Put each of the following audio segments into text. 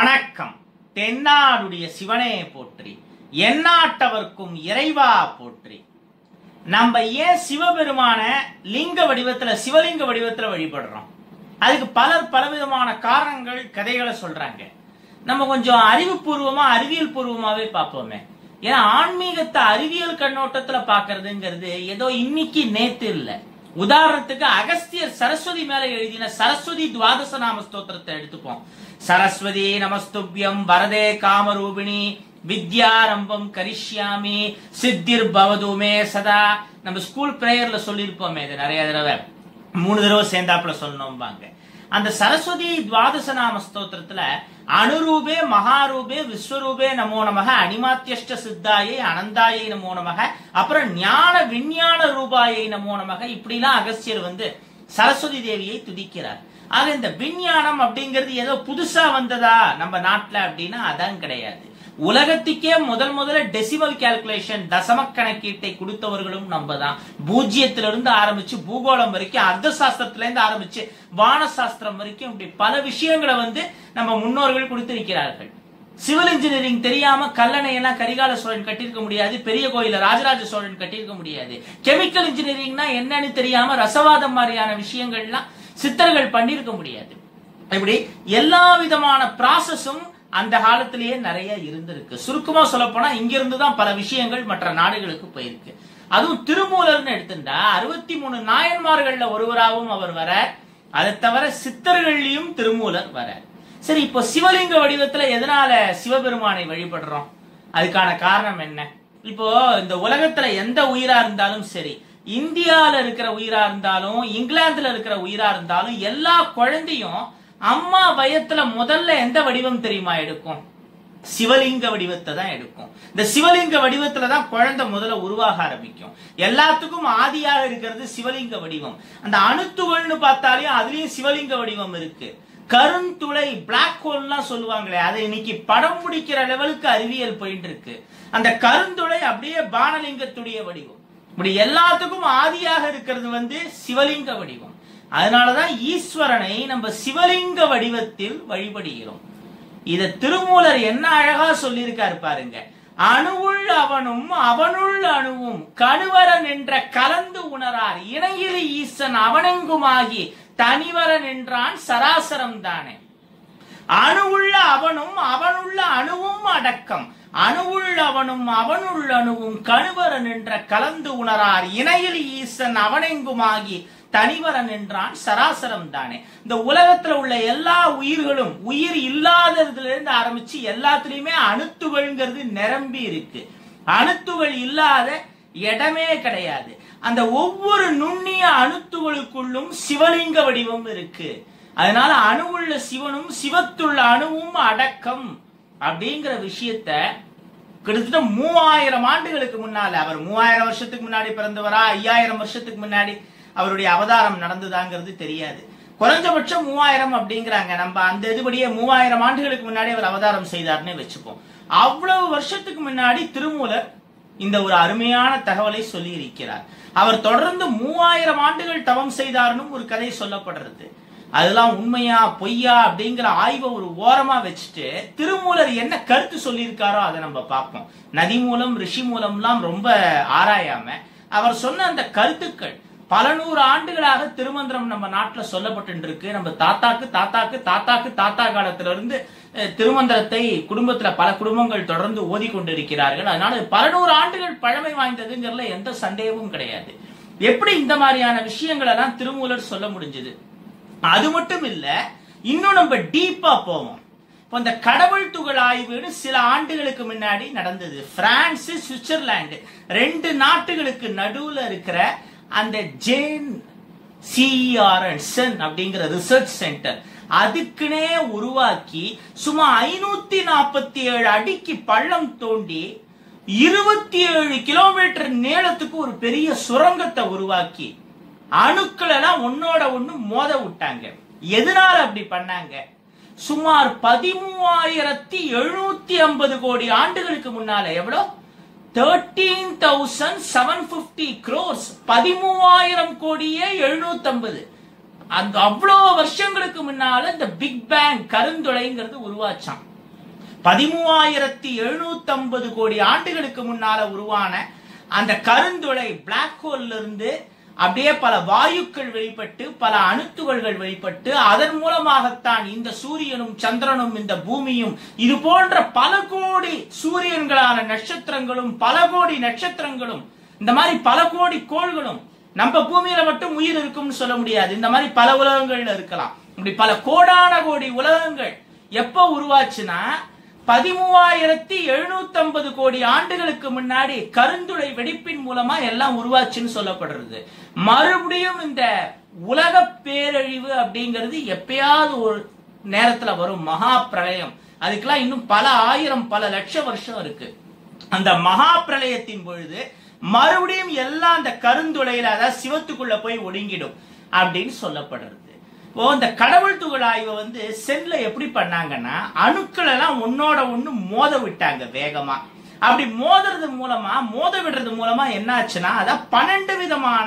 வணக்கம் தென்னாடுடைய சிவனே போற்றி எந்நாட்டவர்க்கும் இறைவா போற்றி நம்ம ஏன் சிவபெருமான லிங்க வடிவத்துல சிவலிங்க வடிவத்துல வழிபடுறோம் அதுக்கு பலர் பலவிதமான காரணங்கள் கதைகளை சொல்றாங்க நம்ம கொஞ்சம் அறிவுபூர்வமா அறிவியல் பூர்வமாவே பார்ப்போமே ஏன்னா ஆன்மீகத்தை அறிவியல் கண்ணோட்டத்துல பாக்குறதுங்கிறது ஏதோ இன்னைக்கு நேத்து இல்ல உதாரணத்துக்கு அகஸ்தியர் சரஸ்வதி மேல எழுதின சரஸ்வதி துவாதச நாம ஸ்தோத்திரத்தை எடுத்துப்போம் சரஸ்வதி நமஸ்துபியம் வரதே காமரூபிணி வித்யாரம்பம் கரிஷ்யாமி சித்திர் பவதுமே சதா நம்ம ஸ்கூல் பிரேயர்ல சொல்லியிருப்போமே இது நிறைய தடவை மூணு தடவை சேர்ந்தாப்புல சொல்லணும்பாங்க அந்த சரஸ்வதி துவாதச நாம ஸ்தோத்திரத்துல அனுரூபே மகாரூபே விஸ்வரூபே நமோ நமக அனிமாத்தியஷ்ட சித்தாயை அனந்தாயை நமோ நமக அப்புறம் ஞான விஞ்ஞான ரூபாயை நமோ நமக இப்படிலாம் அகஸ்தியர் வந்து சரஸ்வதி தேவியை துதிக்கிறார் ஆக இந்த விஞ்ஞானம் அப்படிங்கிறது ஏதோ புதுசா வந்ததா நம்ம நாட்டுல அப்படின்னா அதான் கிடையாது உலகத்துக்கே முதல் முதல்ல டெசிமல் கால்குலேஷன் தசம கணக்கீட்டை கொடுத்தவர்களும் நம்ம தான் பூஜ்ஜியத்திலிருந்து ஆரம்பிச்சு பூகோளம் வரைக்கும் அர்த்த சாஸ்திரத்துல இருந்து ஆரம்பிச்சு வான சாஸ்திரம் வரைக்கும் இப்படி பல விஷயங்களை வந்து நம்ம முன்னோர்கள் கொடுத்திருக்கிறார்கள் சிவில் இன்ஜினியரிங் தெரியாம கல்லணை எல்லாம் கரிகால சோழன் கட்டியிருக்க முடியாது பெரிய கோயில ராஜராஜ சோழன் கட்டியிருக்க முடியாது கெமிக்கல் இன்ஜினியரிங்னா என்னன்னு தெரியாம ரசவாதம் மாதிரியான விஷயங்கள்லாம் சித்தர்கள் பண்ணியிருக்க முடியாது இப்படி எல்லா விதமான ப்ராசஸும் அந்த காலத்திலேயே நிறைய இருந்திருக்கு சுருக்கமா சொல்ல போனா இங்கிருந்து தான் பல விஷயங்கள் மற்ற நாடுகளுக்கு போயிருக்கு அதுவும் திருமூலர்னு எடுத்துட்டா அறுபத்தி மூணு நாயன்மார்கள்ல ஒருவராகவும் அவர் வர அதை தவிர சித்தர்கள்லயும் திருமூலர் வர சரி இப்போ சிவலிங்க வடிவத்துல எதனால சிவபெருமானை வழிபடுறோம் அதுக்கான காரணம் என்ன இப்போ இந்த உலகத்துல எந்த உயிரா இருந்தாலும் சரி இந்தியால இருக்கிற உயிரா இருந்தாலும் இங்கிலாந்துல இருக்கிற உயிரா இருந்தாலும் எல்லா குழந்தையும் அம்மா வயத்துல முதல்ல எந்த வடிவம் தெரியுமா எடுக்கும் சிவலிங்க வடிவத்தை தான் எடுக்கும் இந்த சிவலிங்க வடிவத்துல தான் குழந்தை முதல்ல உருவாக ஆரம்பிக்கும் எல்லாத்துக்கும் ஆதியாக இருக்கிறது சிவலிங்க வடிவம் அந்த அணுத்துகள்னு பார்த்தாலே அதுலயும் சிவலிங்க வடிவம் இருக்கு கருந்துளை பிளாக் ஹோல்லாம் சொல்லுவாங்களே அதை இன்னைக்கு படம் பிடிக்கிற லெவலுக்கு அறிவியல் போயிட்டு இருக்கு அந்த கருந்துளை அப்படியே பானலிங்கத்துடைய வடிவம் இப்படி எல்லாத்துக்கும் ஆதியாக இருக்கிறது வந்து சிவலிங்க வடிவம் அதனாலதான் ஈஸ்வரனை நம்ம சிவலிங்க வடிவத்தில் வழிபடுகிறோம் இத திருமூலர் என்ன அழகா சொல்லியிருக்காரு பாருங்க அணுவுள் அவனும் அவனுள் அணுவும் கணுவர நின்ற கலந்து உணரார் இணையிலி ஈசன் அவனெங்குமாகி தனிவர நின்றான் சராசரம் தானே அணுவுள்ள அவனும் அவனுள்ள அணுவும் அடக்கம் அணுவுள் அவனும் அவனுள் அணுவும் கணுவர நின்ற கலந்து உணரார் இணையில் ஈசன் அவனெங்குமாகி தனிவர நின்றான் சராசரம் தானே இந்த உலகத்துல உள்ள எல்லா உயிர்களும் உயிர் இல்லாததுல இருந்து ஆரம்பிச்சு எல்லாத்துலயுமே அணுத்துகள்ங்கிறது நிரம்பி இருக்கு அணுத்துகள் இல்லாத இடமே கிடையாது அந்த ஒவ்வொரு நுண்ணிய அணுத்துகளுக்குள்ளும் சிவலிங்க வடிவம் இருக்கு அதனால அணுவுள்ள சிவனும் சிவத்துள்ள அணுவும் அடக்கம் அப்படிங்கிற விஷயத்த கிட்டத்தட்ட மூவாயிரம் ஆண்டுகளுக்கு முன்னால அவர் மூவாயிரம் வருஷத்துக்கு முன்னாடி பிறந்தவரா ஐயாயிரம் வருஷத்துக்கு முன்னாடி அவருடைய அவதாரம் நடந்ததாங்கிறது தெரியாது குறைஞ்சபட்சம் மூவாயிரம் அப்படிங்கிறாங்க நம்ம அந்த இதுபடியே மூவாயிரம் ஆண்டுகளுக்கு முன்னாடி அவர் அவதாரம் செய்தார்னே வச்சுப்போம் அவ்வளவு வருஷத்துக்கு முன்னாடி திருமூலர் இந்த ஒரு அருமையான தகவலை சொல்லி இருக்கிறார் அவர் தொடர்ந்து மூவாயிரம் ஆண்டுகள் தவம் செய்தார்னு ஒரு கதை சொல்லப்படுறது அதெல்லாம் உண்மையா பொய்யா அப்படிங்கிற ஆய்வை ஒரு ஓரமா வச்சுட்டு திருமூலர் என்ன கருத்து சொல்லியிருக்காரோ அதை நம்ம பார்ப்போம் நதி மூலம் ரிஷி மூலம்லாம் ரொம்ப ஆராயாம அவர் சொன்ன அந்த கருத்துக்கள் பல நூறு ஆண்டுகளாக திருமந்திரம் நம்ம நாட்டுல சொல்லப்பட்டு இருக்கு நம்ம தாத்தாக்கு தாத்தாக்கு தாத்தாக்கு தாத்தா காலத்துல இருந்து அஹ், திருமந்திரத்தை குடும்பத்துல பல குடும்பங்கள் தொடர்ந்து ஓதி கொண்டிருக்கிறார்கள் அதனால இது பல நூறு ஆண்டுகள் பழமை வாய்ந்ததுங்கிறதுல எந்த சந்தேகமும் கிடையாது எப்படி இந்த மாதிரியான விஷயங்கள் எல்லாம் திருமூலர் சொல்ல முடிஞ்சது அது மட்டும் இல்ல இன்னும் நம்ம டீப்பா போவோம் இப்போ இந்த கடவுள் துகள் ஆய்வுன்னு சில ஆண்டுகளுக்கு முன்னாடி நடந்தது பிரான்ஸ் சுவிட்சர்லாந்து ரெண்டு நாட்டுகளுக்கு நடுவுல இருக்கிற அந்த ஜேன் சிஇஆர் சென் அப்படிங்கிற ரிசர்ச் சென்டர் அதுக்குனே உருவாக்கி சும்மா ஐநூத்தி நாற்பத்தி ஏழு அடிக்கு பள்ளம் தோண்டி இருபத்தி ஏழு கிலோமீட்டர் நீளத்துக்கு ஒரு பெரிய சுரங்கத்தை உருவாக்கி அணுக்கள் எல்லாம் ஒன்னோட ஒண்ணு மோத விட்டாங்க எதனால அப்படி பண்ணாங்க சுமார் பதிமூவாயிரத்தி எழுநூத்தி ஐம்பது கோடி ஆண்டுகளுக்கு முன்னால எவ்வளவு thirteen thousand seven fifty crores பதிமூவாயிரம் கோடியே எழுநூத்தி ஐம்பது அந்த அவ்வளோ வருஷங்களுக்கு முன்னால இந்த பிக் பேங் கருந்துளைங்கிறது உருவாச்சான் பதிமூவாயிரத்தி எழுநூத்தி ஐம்பது கோடி ஆண்டுகளுக்கு முன்னால உருவான அந்த கருந்துளை பிளாக் ஹோல்ல இருந்து அப்படியே பல வாயுக்கள் வெளிப்பட்டு பல அணுத்துகள்கள் வெளிப்பட்டு அதன் மூலமாகத்தான் இந்த சூரியனும் சந்திரனும் இந்த பூமியும் இது போன்ற பல கோடி சூரியன்களான நட்சத்திரங்களும் பல கோடி நட்சத்திரங்களும் இந்த மாதிரி பல கோடி கோள்களும் நம்ம பூமியில மட்டும் உயிர் இருக்கும்னு சொல்ல முடியாது இந்த மாதிரி பல உலகங்கள்ல இருக்கலாம் இப்படி பல கோடான கோடி உலகங்கள் எப்ப உருவாச்சுன்னா பதிமூவாயிரத்தி எழுநூத்தி ஐம்பது கோடி ஆண்டுகளுக்கு முன்னாடி கருந்துளை வெடிப்பின் மூலமா எல்லாம் உருவாச்சுன்னு சொல்லப்படுறது மறுபடியும் இந்த உலக பேரழிவு அப்படிங்கிறது எப்பயாவது ஒரு நேரத்துல வரும் மகா பிரளயம் அதுக்கெல்லாம் இன்னும் பல ஆயிரம் பல லட்ச வருஷம் இருக்கு அந்த மகா பிரளயத்தின் பொழுது மறுபடியும் எல்லாம் அந்த கருந்துளையில அதாவது சிவத்துக்குள்ள போய் ஒடுங்கிடும் அப்படின்னு சொல்லப்படுறது இப்போ இந்த கடவுள் துகள் ஆய்வை வந்து செல்ல எப்படி பண்ணாங்கன்னா அணுக்கள் எல்லாம் ஒன்னோட ஒண்ணு மோத விட்டாங்க வேகமா அப்படி மோதுறது மூலமா மோத விடுறது மூலமா என்ன ஆச்சுன்னா அதான் பன்னெண்டு விதமான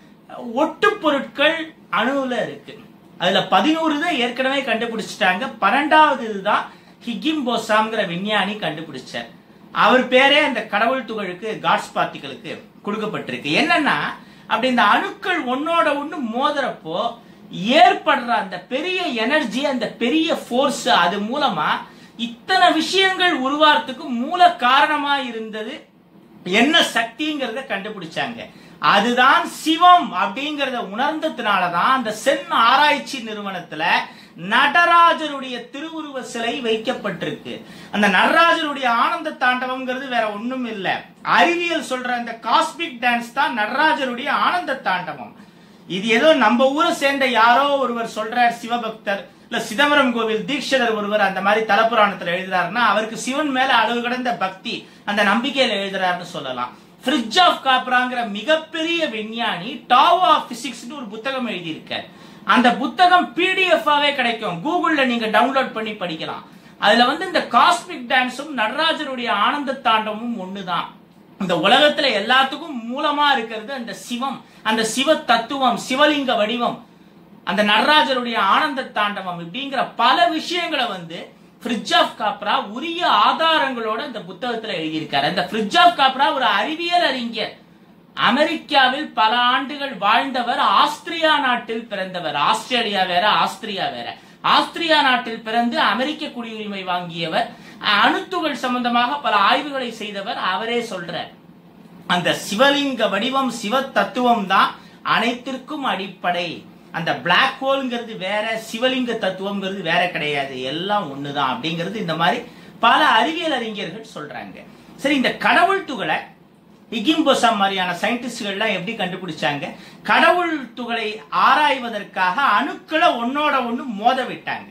ஒட்டு பொருட்கள் அணுவுல இருக்கு அதுல பதினோரு தான் ஏற்கனவே கண்டுபிடிச்சிட்டாங்க பன்னெண்டாவது இதுதான் ஹிகிம்போசாம்ங்கிற விஞ்ஞானி கண்டுபிடிச்சார் அவர் பேரே அந்த கடவுள் துகளுக்கு காட்ஸ் பார்ட்டிகளுக்கு கொடுக்கப்பட்டிருக்கு என்னன்னா அப்படி இந்த அணுக்கள் ஒன்னோட ஒண்ணு மோதுறப்போ ஏற்படுற அந்த பெரிய எனர்ஜி அந்த பெரிய ஃபோர்ஸ் அது மூலமா இத்தனை விஷயங்கள் உருவாறதுக்கு மூல காரணமா இருந்தது என்ன சக்திங்கிறத கண்டுபிடிச்சாங்க அதுதான் சிவம் அப்படிங்கறத உணர்ந்ததுனாலதான் அந்த சென் ஆராய்ச்சி நிறுவனத்துல நடராஜருடைய திருவுருவ சிலை வைக்கப்பட்டிருக்கு அந்த நடராஜருடைய ஆனந்த தாண்டவம்ங்கிறது வேற ஒண்ணும் இல்ல அறிவியல் சொல்ற அந்த காஸ்மிக் டான்ஸ் தான் நடராஜருடைய ஆனந்த தாண்டவம் இது ஏதோ நம்ம ஊரை சேர்ந்த யாரோ ஒருவர் சொல்றார் சிவபக்தர் இல்ல சிதம்பரம் கோவில் தீட்சிதர் ஒருவர் அந்த மாதிரி தலப்புராணத்துல எழுதுறாருன்னா அவருக்கு சிவன் மேல அளவு கடந்த பக்தி அந்த நம்பிக்கையில எழுதுறாருன்னு சொல்லலாம் ஃப்ரிட்ஜ் ஆஃப் காப்ராங்கிற மிகப்பெரிய விஞ்ஞானி டாவ் ஆஃப் பிசிக்ஸ்னு ஒரு புத்தகம் எழுதியிருக்கார் அந்த புத்தகம் பிடிஎஃப் ஆவே கிடைக்கும் கூகுள்ல நீங்க டவுன்லோட் பண்ணி படிக்கலாம் அதுல வந்து இந்த காஸ்மிக் டான்ஸும் நடராஜருடைய ஆனந்த தாண்டமும் ஒண்ணுதான் இந்த உலகத்துல எல்லாத்துக்கும் மூலமா இருக்கிறது அந்த சிவம் அந்த சிவ தத்துவம் சிவலிங்க வடிவம் அந்த நடராஜருடைய ஆனந்த தாண்டவம் இப்படிங்கிற பல விஷயங்களை வந்து ஃப்ரிட்ஜ் ஆஃப் காப்ரா உரிய ஆதாரங்களோட இந்த புத்தகத்துல எழுதியிருக்காரு அந்த ஃப்ரிட்ஜ் ஆஃப் காப்ரா ஒரு அறிவியல் அறிஞர் அமெரிக்காவில் பல ஆண்டுகள் வாழ்ந்தவர் ஆஸ்திரியா நாட்டில் பிறந்தவர் ஆஸ்திரேலியா வேற ஆஸ்திரியா வேற ஆஸ்திரியா நாட்டில் பிறந்து அமெரிக்க குடியுரிமை வாங்கியவர் அணுத்துகள் சம்பந்தமாக பல ஆய்வுகளை செய்தவர் அவரே சொல்றார் அந்த சிவலிங்க வடிவம் சிவ தத்துவம் தான் அனைத்திற்கும் அடிப்படை அந்த பிளாக் ஹோல்ங்கிறது வேற சிவலிங்க தத்துவம்ங்கிறது வேற கிடையாது எல்லாம் ஒண்ணுதான் அப்படிங்கிறது இந்த மாதிரி பல அறிவியல் அறிஞர்கள் சொல்றாங்க சரி இந்த கடவுள் துகளை இகிம்போசம் மாதிரியான சயின்டிஸ்ட்கள்லாம் எப்படி கண்டுபிடிச்சாங்க கடவுள் துகளை ஆராய்வதற்காக அணுக்களை ஒன்னோட ஒண்ணு மோத விட்டாங்க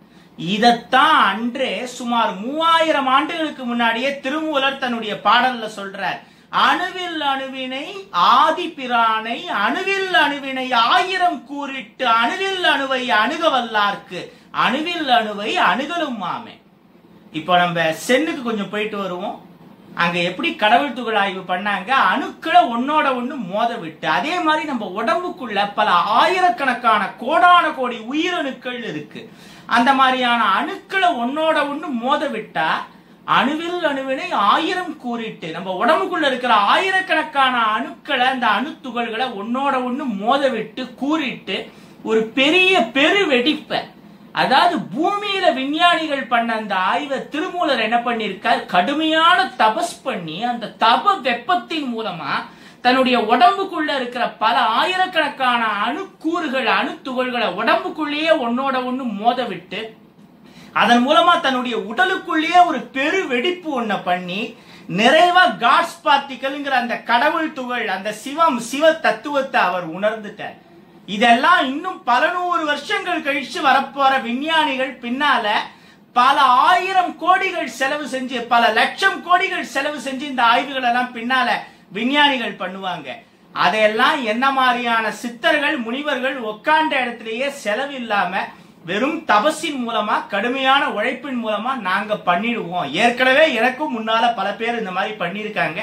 இதத்தான் அன்றே சுமார் மூவாயிரம் ஆண்டுகளுக்கு முன்னாடியே திருமூலர் தன்னுடைய பாடல்ல சொல்றார் அணுவில் அணுவினை ஆதி பிரானை அணுவில் அணுவினை ஆயிரம் கூறிட்டு அணுவில் அணுவை அணுக வல்லார்க்கு அணுவில் அணுவை அணுகலும் மாமே இப்போ நம்ம சென்னுக்கு கொஞ்சம் போயிட்டு வருவோம் அங்க எப்படி கடவுள் துகள் ஆய்வு பண்ணாங்க அணுக்களை ஒன்னோட ஒண்ணு மோத விட்டு அதே மாதிரி நம்ம உடம்புக்குள்ள பல ஆயிரக்கணக்கான கோடான கோடி உயிரணுக்கள் இருக்கு அந்த மாதிரியான அணுக்களை ஒன்னோட ஒண்ணு மோத விட்டா அணுவில் அணுவினை ஆயிரம் கூறிட்டு நம்ம உடம்புக்குள்ள இருக்கிற ஆயிரக்கணக்கான அணுக்களை அந்த அணு துகள்களை ஒன்னோட ஒண்ணு மோத விட்டு கூறிட்டு ஒரு பெரிய பெரு வெடிப்பை அதாவது பூமியில விஞ்ஞானிகள் பண்ண அந்த ஆய்வை திருமூலர் என்ன பண்ணிருக்கார் கடுமையான தபஸ் பண்ணி அந்த தப வெப்பத்தின் மூலமா தன்னுடைய உடம்புக்குள்ள இருக்கிற பல ஆயிரக்கணக்கான அணுக்கூறுகள் அணுத்துகள்களை உடம்புக்குள்ளேயே ஒன்னோட ஒண்ணு மோத விட்டு அதன் மூலமா தன்னுடைய உடலுக்குள்ளேயே ஒரு பெரு வெடிப்பு ஒன்ன பண்ணி நிறைவா காட்ஸ் பார்ட்டிகள்ங்கிற அந்த கடவுள் துகள் அந்த சிவம் சிவ தத்துவத்தை அவர் உணர்ந்துட்டார் இதெல்லாம் இன்னும் பல நூறு வருஷங்கள் கழிச்சு வரப்போற விஞ்ஞானிகள் பின்னால பல ஆயிரம் கோடிகள் செலவு செஞ்சு பல லட்சம் கோடிகள் செலவு செஞ்சு இந்த ஆய்வுகள் எல்லாம் பின்னால விஞ்ஞானிகள் பண்ணுவாங்க அதையெல்லாம் என்ன மாதிரியான சித்தர்கள் முனிவர்கள் உட்கார்ந்த இடத்திலேயே செலவு இல்லாம வெறும் தபஸின் மூலமா கடுமையான உழைப்பின் மூலமா நாங்க பண்ணிடுவோம் ஏற்கனவே எனக்கும் முன்னால பல பேர் இந்த மாதிரி பண்ணிருக்காங்க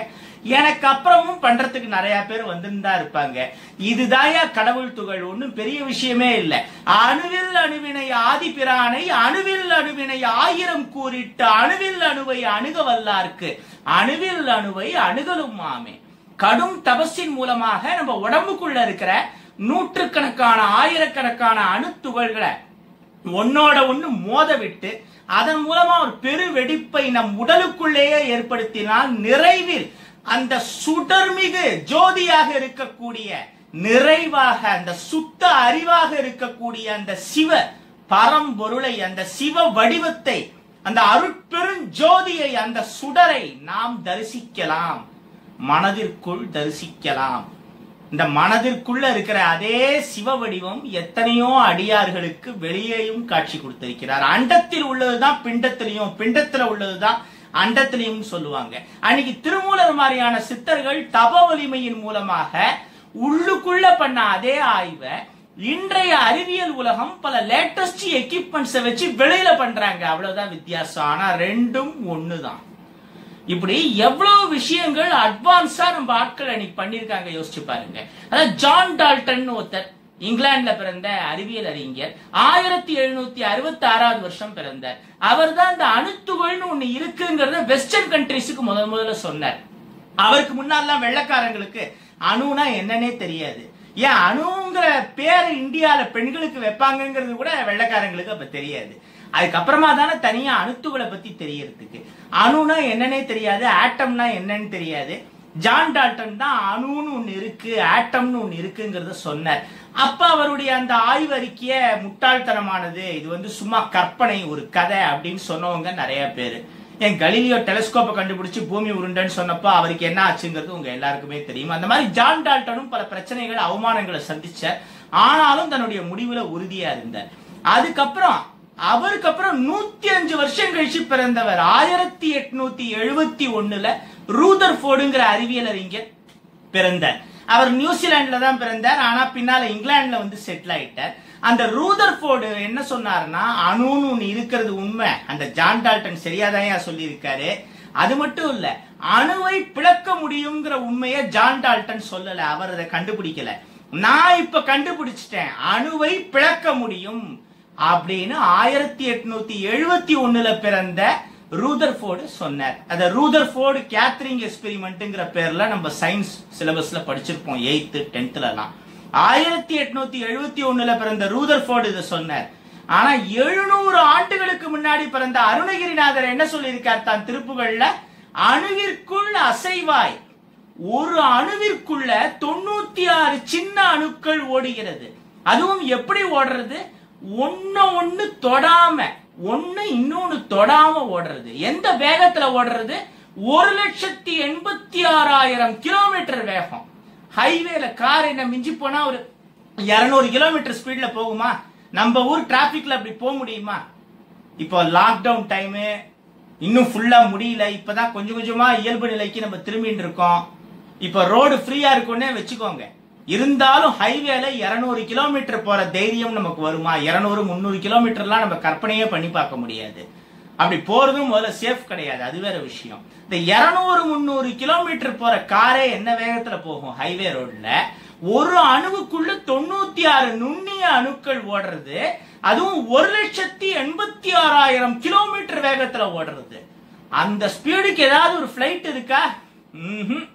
எனக்கு அப்புறமும் பண்றதுக்கு நிறைய பேர் வந்துதான் இருப்பாங்க இதுதாயா கடவுள் துகள் ஒண்ணும் பெரிய விஷயமே இல்லை அணுவில் அணுவினை ஆதிபிரானை அணுவில் அணுவினை ஆயிரம் கூறிட்டு அணுவில் அணுவை அணுக வல்லார்க்கு அணுவில் அணுவை அணுகலும் மாமே கடும் தபஸின் மூலமாக நம்ம உடம்புக்குள்ள இருக்கிற நூற்றுக்கணக்கான ஆயிரக்கணக்கான அணுத்துகள்களை ஒன்னோட ஒண்ணு மோத விட்டு அதன் மூலமா ஒரு பெரு வெடிப்பை நம் உடலுக்குள்ளேயே ஏற்படுத்தினால் நிறைவில் அந்த சுடர்மிகு ஜோதியாக இருக்கக்கூடிய நிறைவாக அந்த சுத்த அறிவாக இருக்கக்கூடிய அந்த சிவ பரம்பொருளை அந்த சிவ வடிவத்தை அந்த அருட்பெரும் ஜோதியை அந்த சுடரை நாம் தரிசிக்கலாம் மனதிற்குள் தரிசிக்கலாம் இந்த மனதிற்குள்ள இருக்கிற அதே சிவ வடிவம் எத்தனையோ அடியார்களுக்கு வெளியேயும் காட்சி கொடுத்திருக்கிறார் அண்டத்தில் உள்ளதுதான் பிண்டத்திலையும் பிண்டத்துல உள்ளதுதான் அண்டத்திலையும் சொல்லுவாங்க அன்னைக்கு திருமூலர் மாதிரியான சித்தர்கள் தப வலிமையின் மூலமாக உள்ளுக்குள்ள பண்ண அதே ஆய்வை இன்றைய அறிவியல் உலகம் பல லேட்டஸ்ட் எக்யூப்மெண்ட்ஸை வச்சு வெளியில பண்றாங்க அவ்வளவுதான் வித்தியாசம் ஆனா ரெண்டும் ஒண்ணுதான் இப்படி எவ்வளவு விஷயங்கள் அட்வான்ஸா நம்ம ஆட்கள் அன்னைக்கு பண்ணிருக்காங்க யோசிச்சு பாருங்க அதாவது ஜான் டால்டன் ஒருத்தர் இங்கிலாந்துல பிறந்த அறிவியல் அறிஞர் ஆயிரத்தி எழுநூத்தி அறுபத்தி ஆறாவது வருஷம் பிறந்தார் அவர் தான் இந்த அணுத்துகள்னு ஒண்ணு இருக்குங்கிறத வெஸ்டர்ன் கண்ட்ரிஸுக்கு முதல் முதல்ல சொன்னார் அவருக்கு முன்னாலாம் வெள்ளக்காரங்களுக்கு அணுனா என்னன்னே தெரியாது ஏன் அணுங்கிற பேர் இந்தியால பெண்களுக்கு வைப்பாங்கங்கிறது கூட வெள்ளக்காரங்களுக்கு அப்ப தெரியாது அதுக்கப்புறமா தானே தனியா அணுத்துகளை பத்தி தெரியறதுக்கு அணுனா என்னன்னே தெரியாது ஆட்டம்னா என்னன்னு தெரியாது ஜான் டால்டன் தான் அணுன்னு ஒண்ணு இருக்கு ஆட்டம்னு ஒண்ணு இருக்குங்கிறத சொன்னார் அப்ப அவருடைய அந்த ஆய்வறிக்கைய முட்டாள்தனமானது இது வந்து சும்மா கற்பனை ஒரு கதை அப்படின்னு சொன்னவங்க நிறைய பேரு என் கலீலியோ டெலிஸ்கோப்பை கண்டுபிடிச்சு பூமி உருண்டைன்னு சொன்னப்போ அவருக்கு என்ன ஆச்சுங்கிறது உங்க எல்லாருக்குமே தெரியும் அந்த மாதிரி ஜான் டால்டனும் பல பிரச்சனைகள் அவமானங்களை சந்திச்சார் ஆனாலும் தன்னுடைய முடிவுல உறுதியா இருந்தார் அதுக்கப்புறம் அவருக்கு அப்புறம் நூத்தி அஞ்சு வருஷம் கழிச்சு பிறந்தவர் ஆயிரத்தி எட்நூத்தி எழுபத்தி ஒண்ணுல ரூதர் போர்டுங்கிற அறிவியல் அறிஞர் பிறந்தார் அவர் நியூசிலாந்துல தான் பிறந்தார் ஆனா பின்னால இங்கிலாந்துல வந்து செட்டில் ஆயிட்டார் அந்த ரூதர் போர்டு என்ன சொன்னாருன்னா அணுன்னு ஒண்ணு இருக்கிறது உண்மை அந்த ஜான் டால்டன் சரியாதான் சொல்லியிருக்காரு அது மட்டும் இல்ல அணுவை பிளக்க முடியுங்கிற உண்மையை ஜான் டால்டன் சொல்லல அவர் அதை கண்டுபிடிக்கல நான் இப்ப கண்டுபிடிச்சிட்டேன் அணுவை பிளக்க முடியும் அப்படின்னு ஆயிரத்தி எட்நூத்தி எழுபத்தி ஒண்ணுல பிறந்த ரூதர்ஃபோர்டு சொன்னார் அத ரூதர்ஃபோர்டு கேத்ரிங் எக்ஸ்பெரிமெண்ட்ங்கிற பேர்ல நம்ம சயின்ஸ் சிலபஸ்ல படிச்சிருப்போம் எயித்து டென்த்ல எல்லாம் ஆயிரத்தி எட்நூத்தி எழுபத்தி ஒண்ணுல பிறந்த ரூதர்ஃபோர்டு இதை சொன்னார் ஆனா எழுநூறு ஆண்டுகளுக்கு முன்னாடி பிறந்த அருணகிரிநாதர் என்ன சொல்லியிருக்கார் தான் திருப்புகள்ல அணுவிற்குள் அசைவாய் ஒரு அணுவிற்குள்ள தொண்ணூத்தி ஆறு சின்ன அணுக்கள் ஓடுகிறது அதுவும் எப்படி ஓடுறது ஒன்னு ஒண்ணு தொடாம ஒண்ணு இன்னொன்னு தொடாம ஓடுறது எந்த வேகத்துல ஓடுறது ஒரு லட்சத்தி எண்பத்தி ஆறாயிரம் கிலோமீட்டர் வேகம் ஹைவேல கார் என்ன மிஞ்சி போனா ஒரு இருநூறு கிலோமீட்டர் ஸ்பீட்ல போகுமா நம்ம ஊர் டிராபிக்ல அப்படி போக முடியுமா இப்போ லாக்டவுன் டைமு இன்னும் ஃபுல்லா முடியல இப்பதான் கொஞ்சம் கொஞ்சமா இயல்பு நிலைக்கு நம்ம திரும்பிட்டு இருக்கோம் இப்போ ரோடு ஃப்ரீயா இருக்குன்னே வச்சுக்கோங்க இருந்தாலும் ஹைவேல 200 கிலோமீட்டர் போற தைரியம் நமக்கு வருமா 200 முந்நூறு கிலோமீட்டர்லாம் நம்ம கற்பனையே பண்ணி பார்க்க முடியாது அப்படி போறதும் முதல்ல சேஃப் கிடையாது அது வேற விஷயம் இந்த 200 முந்நூறு கிலோமீட்டர் போற காரே என்ன வேகத்துல போகும் ஹைவே ரோட்ல ஒரு அணுவுக்குள்ள தொண்ணூத்தி ஆறு நுண்ணிய அணுக்கள் ஓடுறது அதுவும் ஒரு லட்சத்தி எண்பத்தி ஆறாயிரம் கிலோமீட்டர் வேகத்துல ஓடுறது அந்த ஸ்பீடுக்கு ஏதாவது ஒரு பிளைட் இருக்கா ம்ஹும்.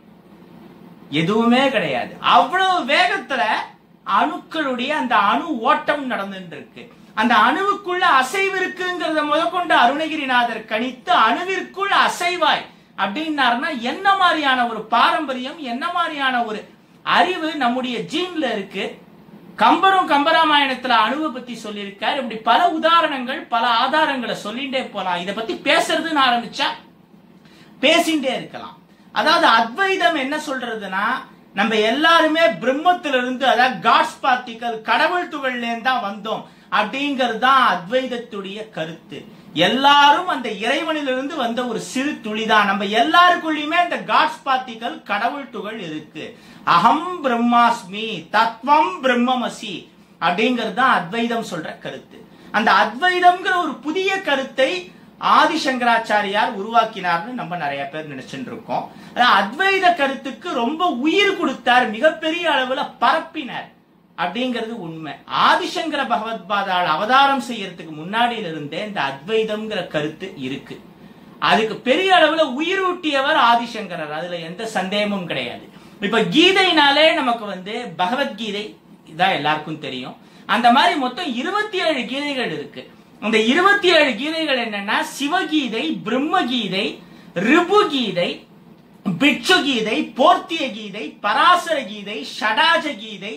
எதுவுமே கிடையாது அவ்வளவு வேகத்துல அணுக்களுடைய அந்த அணு ஓட்டம் நடந்துட்டு இருக்கு அந்த அணுவுக்குள்ள அசைவு இருக்குங்கிறத முதற்கொண்டு அருணகிரிநாதர் கணித்து அணுவிற்குள் அசைவாய் அப்படின்னாருன்னா என்ன மாதிரியான ஒரு பாரம்பரியம் என்ன மாதிரியான ஒரு அறிவு நம்முடைய ஜீன்ல இருக்கு கம்பரும் கம்பராமாயணத்துல அணுவை பத்தி சொல்லியிருக்காரு இப்படி பல உதாரணங்கள் பல ஆதாரங்களை சொல்லிட்டே போலாம் இத பத்தி பேசுறதுன்னு ஆரம்பிச்சா பேசிட்டே இருக்கலாம் அதாவது அத்வைதம் என்ன சொல்றதுன்னா நம்ம எல்லாருமே பிரம்மத்திலிருந்து அதாவது காட்ஸ் பார்ட்டிக்கல் கடவுள் துகள்ல இருந்து தான் வந்தோம் அப்படிங்கிறது தான் அத்வைதத்துடைய கருத்து எல்லாரும் அந்த இறைவனிலிருந்து வந்த ஒரு சிறு துளிதான் நம்ம எல்லாருக்குள்ளயுமே இந்த காட்ஸ் பார்ட்டிக்கல் கடவுள் துகள் இருக்கு அகம் பிரம்மாஸ்மி தத்வம் பிரம்மமசி அப்படிங்கிறது தான் அத்வைதம் சொல்ற கருத்து அந்த அத்வைதம்ங்கிற ஒரு புதிய கருத்தை ஆதிசங்கராச்சாரியார் உருவாக்கினார்னு நம்ம நிறைய பேர் நினைச்சுட்டு இருக்கோம் அதான் அத்வைத கருத்துக்கு ரொம்ப உயிர் கொடுத்தார் மிகப்பெரிய அளவுல பரப்பினார் அப்படிங்கிறது உண்மை ஆதிசங்கர பகவத்பாதால் அவதாரம் செய்யறதுக்கு முன்னாடியில இருந்தே இந்த அத்வைதம்ங்கிற கருத்து இருக்கு அதுக்கு பெரிய அளவுல உயிரூட்டியவர் ஆதிசங்கரர் அதுல எந்த சந்தேகமும் கிடையாது இப்ப கீதைனாலே நமக்கு வந்து பகவத்கீதை இதான் எல்லாருக்கும் தெரியும் அந்த மாதிரி மொத்தம் இருபத்தி ஏழு கீதைகள் இருக்கு அந்த இருபத்தி ஏழு கீதைகள் என்னன்னா சிவகீதை பிரம்மகீதை ரிபு கீதை பிட்சு கீதை போர்த்திய கீதை பராசர கீதை ஷடாஜ கீதை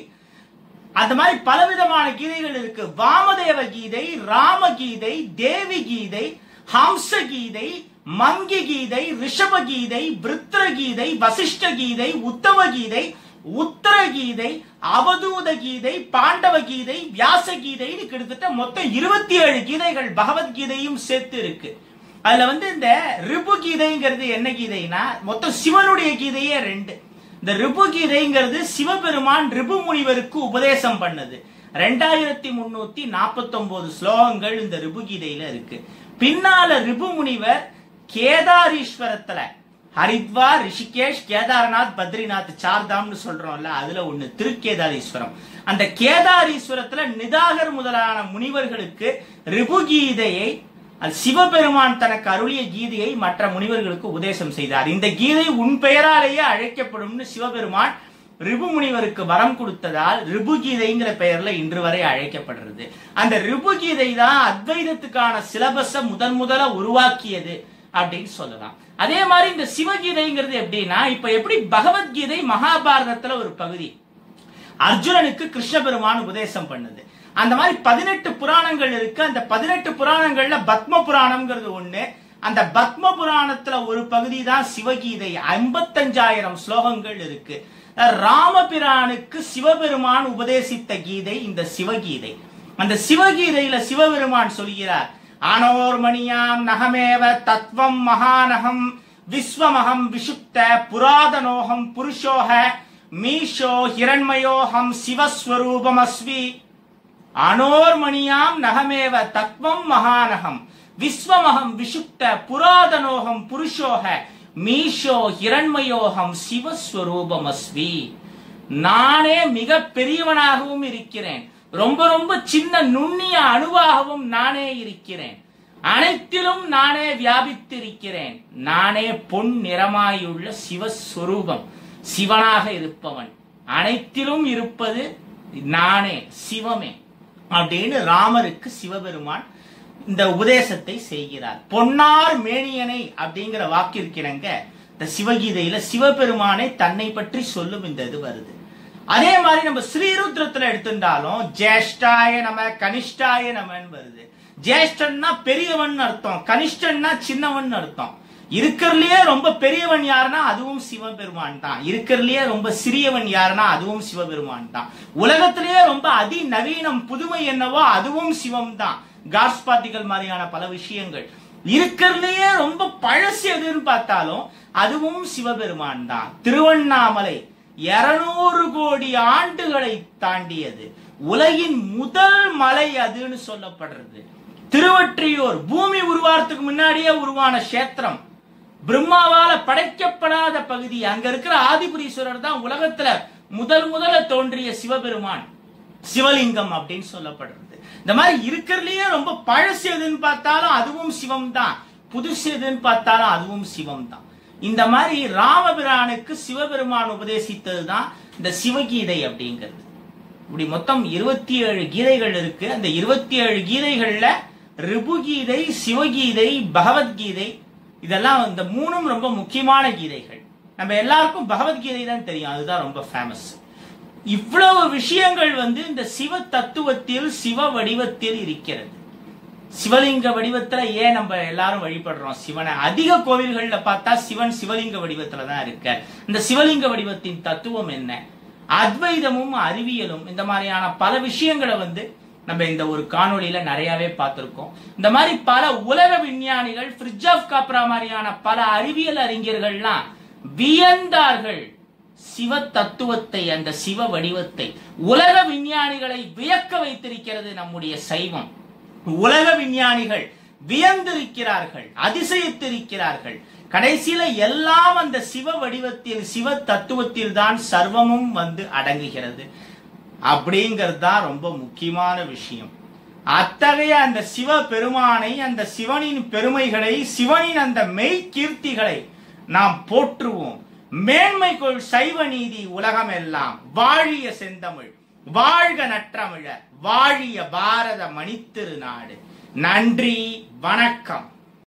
அந்த மாதிரி பலவிதமான கீதைகள் இருக்கு வாமதேவ கீதை ராம கீதை தேவி கீதை ஹம்ச கீதை மங்கி கீதை ரிஷப கீதை விருத்திர கீதை வசிஷ்ட கீதை உத்தம கீதை உத்தர கீதை அவதூத கீதை பாண்டவ கீதை வியாச கீதைன்னு கிட்டத்தட்ட மொத்தம் இருபத்தி ஏழு கீதைகள் பகவத்கீதையும் சேர்த்து இருக்கு அதுல வந்து இந்த ரிபு கீதைங்கிறது என்ன கீதைனா மொத்தம் சிவனுடைய கீதையே ரெண்டு இந்த ரிபு கீதைங்கிறது சிவபெருமான் ரிபு முனிவருக்கு உபதேசம் பண்ணது ரெண்டாயிரத்தி முன்னூத்தி நாற்பத்தி ஒன்பது ஸ்லோகங்கள் இந்த ரிபு கீதையில இருக்கு பின்னால ரிபு முனிவர் கேதாரீஸ்வரத்துல ஹரித்வார் ரிஷிகேஷ் கேதார்நாத் பத்ரிநாத் சார்தாம்னு சொல்றோம்ல அதுல ஒண்ணு திருக்கேதாரீஸ்வரம் அந்த கேதாரீஸ்வரத்துல நிதாகர் முதலான முனிவர்களுக்கு ரிபு கீதையை அது சிவபெருமான் தனக்கு அருளிய கீதையை மற்ற முனிவர்களுக்கு உபதேசம் செய்தார் இந்த கீதை உன் பெயராலேயே அழைக்கப்படும்னு சிவபெருமான் ரிபு முனிவருக்கு வரம் கொடுத்ததால் ரிபு கீதைங்கிற பெயர்ல இன்று வரை அழைக்கப்படுறது அந்த ரிபு கீதை தான் அத்வைதத்துக்கான சிலபஸ முதன் முதல உருவாக்கியது அப்படின்னு சொல்லலாம் அதே மாதிரி இந்த சிவகீதைங்கிறது எப்படின்னா இப்ப எப்படி பகவத்கீதை மகாபாரதத்துல ஒரு பகுதி அர்ஜுனனுக்கு கிருஷ்ண பெருமான் உபதேசம் பண்ணுது அந்த மாதிரி பதினெட்டு புராணங்கள் இருக்கு அந்த பதினெட்டு புராணங்கள்ல பத்ம புராணம்ங்கிறது ஒண்ணு அந்த பத்ம புராணத்துல ஒரு பகுதி தான் சிவகீதை ஐம்பத்தஞ்சாயிரம் ஸ்லோகங்கள் இருக்கு ராமபிரானுக்கு சிவபெருமான் உபதேசித்த கீதை இந்த சிவகீதை அந்த சிவகீதையில சிவபெருமான் சொல்கிறார் ஆனோர்மணியாம் நகமேவ தத்வம் மகானகம் விஸ்வமகம் விஷுப்த புராதனோகம் புருஷோக மீஷோ ஹிரண்மயோகம் சிவஸ்வரூபம் அஸ்வி அனோர்மணியாம் நகமேவ தத்வம் மகானகம் விஸ்வமகம் விஷுப்த புராதனோகம் புருஷோக மீஷோ ஹிரண்மயோகம் சிவஸ்வரூபம் அஸ்வி நானே மிக பெரியவனாகவும் இருக்கிறேன் ரொம்ப ரொம்ப சின்ன நுண்ணிய அணுவாகவும் நானே இருக்கிறேன் அனைத்திலும் நானே வியாபித்திருக்கிறேன் நானே பொன் நிறமாயுள்ள சிவஸ்வரூபம் சிவனாக இருப்பவன் அனைத்திலும் இருப்பது நானே சிவமே அப்படின்னு ராமருக்கு சிவபெருமான் இந்த உபதேசத்தை செய்கிறார் பொன்னார் மேனியனை அப்படிங்கிற வாக்கிற்கிணங்க இந்த சிவகீதையில சிவபெருமானை தன்னை பற்றி சொல்லும் இந்த இது வருது அதே மாதிரி நம்ம ஸ்ரீருத்ரத்துல எடுத்துட்டாலும் ஜேஷ்டாய நம கனிஷ்டாய நமன்னு வருது ஜேஷ்டன்னா பெரியவன் அர்த்தம் கனிஷ்டன்னா சின்னவன் அர்த்தம் இருக்கிறதுலயே ரொம்ப பெரியவன் யாருன்னா அதுவும் சிவபெருமான் தான் இருக்கிறதுலயே ரொம்ப சிறியவன் யாருன்னா அதுவும் சிவபெருமான் தான் உலகத்திலேயே ரொம்ப அதிநவீனம் புதுமை என்னவோ அதுவும் சிவம் தான் காட்ஸ் பார்ட்டிகள் மாதிரியான பல விஷயங்கள் இருக்கிறதுலயே ரொம்ப பழசு எதுன்னு பார்த்தாலும் அதுவும் சிவபெருமான் தான் திருவண்ணாமலை இருநூறு கோடி ஆண்டுகளை தாண்டியது உலகின் முதல் மலை அதுன்னு சொல்லப்படுறது திருவற்றியூர் பூமி உருவாரத்துக்கு முன்னாடியே உருவான கஷேத்திரம் பிரம்மாவால படைக்கப்படாத பகுதி அங்க இருக்கிற ஆதிபுரீஸ்வரர் தான் உலகத்துல முதல் முதல்ல தோன்றிய சிவபெருமான் சிவலிங்கம் அப்படின்னு சொல்லப்படுறது இந்த மாதிரி இருக்கிறதுலயே ரொம்ப பழசு எதுன்னு பார்த்தாலும் அதுவும் சிவம் தான் புதுசு எதுன்னு பார்த்தாலும் அதுவும் சிவம் தான் இந்த மாதிரி ராமபிரானுக்கு சிவபெருமான் உபதேசித்தது தான் இந்த சிவகீதை அப்படிங்கிறது இப்படி மொத்தம் இருபத்தி ஏழு கீதைகள் இருக்கு அந்த இருபத்தி ஏழு கீதைகள்ல ரிபுகீதை சிவகீதை பகவத்கீதை இதெல்லாம் இந்த மூணும் ரொம்ப முக்கியமான கீதைகள் நம்ம எல்லாருக்கும் பகவத்கீதை தான் தெரியும் அதுதான் ரொம்ப ஃபேமஸ் இவ்வளவு விஷயங்கள் வந்து இந்த சிவ தத்துவத்தில் சிவ வடிவத்தில் இருக்கிறது சிவலிங்க வடிவத்துல ஏன் நம்ம எல்லாரும் வழிபடுறோம் சிவனை அதிக கோவில்கள்ல பார்த்தா சிவன் சிவலிங்க வடிவத்துல தான் இருக்க இந்த சிவலிங்க வடிவத்தின் தத்துவம் என்ன அத்வைதமும் அறிவியலும் இந்த மாதிரியான பல விஷயங்களை வந்து நம்ம இந்த ஒரு காணொளியில நிறையவே பார்த்திருக்கோம் இந்த மாதிரி பல உலக விஞ்ஞானிகள் ஃப்ரிட்ஜ் ஆஃப் காப்ரா மாதிரியான பல அறிவியல் அறிஞர்கள்லாம் வியந்தார்கள் சிவ தத்துவத்தை அந்த சிவ வடிவத்தை உலக விஞ்ஞானிகளை வியக்க வைத்திருக்கிறது நம்முடைய சைவம் உலக விஞ்ஞானிகள் வியந்திருக்கிறார்கள் அதிசயித்திருக்கிறார்கள் கடைசியில எல்லாம் அந்த சிவ வடிவத்தில் சிவ தத்துவத்தில் தான் சர்வமும் வந்து அடங்குகிறது அப்படிங்கிறது தான் ரொம்ப முக்கியமான விஷயம் அத்தகைய அந்த சிவ பெருமானை அந்த சிவனின் பெருமைகளை சிவனின் அந்த மெய் கீர்த்திகளை நாம் போற்றுவோம் மேன்மை கொள் சைவ நீதி உலகமெல்லாம் வாழிய செந்தமிழ் வாழ்க நற்றமிழர் வாழிய பாரத மணித்திரு நாடு நன்றி வணக்கம்